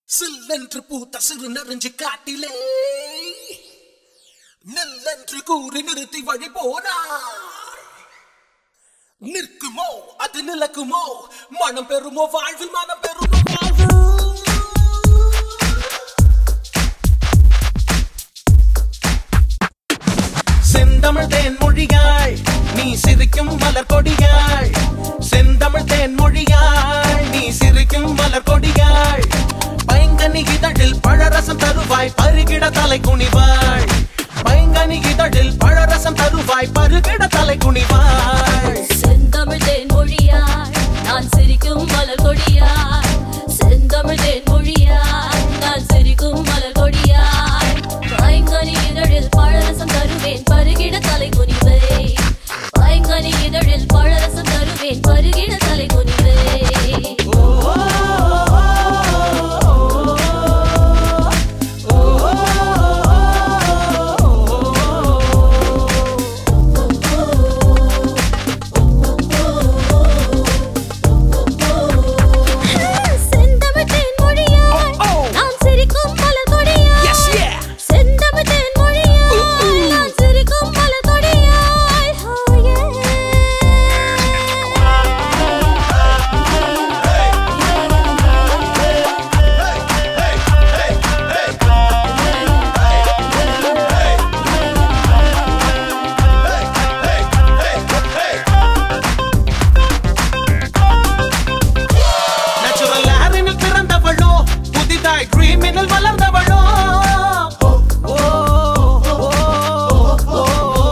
சில்லென்று பூத்த சிறு நெருஞ்சு காட்டிலே நெல்லென்று கூறி நிறுத்தி வழி போனார் நிற்குமோ அது நிலக்குமோ மனம் பெறுமோ வாழ்வில் மனம் பெறுமோ வாழ்வு செந்தமிழ் தேன் மொழியாள் நீ சிரிக்கும் மலர் கொடியாள் செந்தமிழ் தேன் மொழியாள் நீ சிரிக்கும் மலர் கொடியாள் பைங்கனி இதழில் பழரசம் தருவாய் பருகிட தலை குனிவாள் பைங்கனி இதழில் பழரசம் தருவாய் பருகிட தலை குனிவாள்